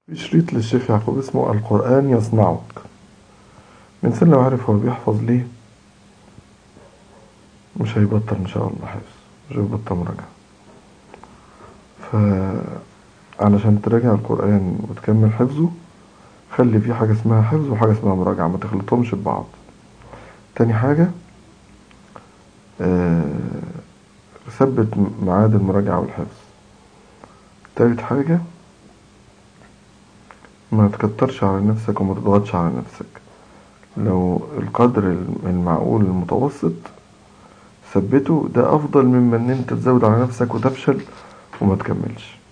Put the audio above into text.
في شريط للشيخ يعقوب اسمه القرآن يصنعك الإنسان لو عارف هو بيحفظ ليه مش هيبطل إن شاء الله حفظ مش هيبطل مراجعة فعلشان تراجع القرآن وتكمل حفظه خلي فيه حاجة اسمها حفظ وحاجة اسمها مراجعة ما تخلطهمش ببعض تاني حاجة آه، ثبت ميعاد المراجعة والحفظ تالت حاجة ما تكترش على نفسك وما تضغطش على نفسك لو القدر المعقول المتوسط ثبته ده افضل مما ان انت تزود على نفسك وتفشل وما تكملش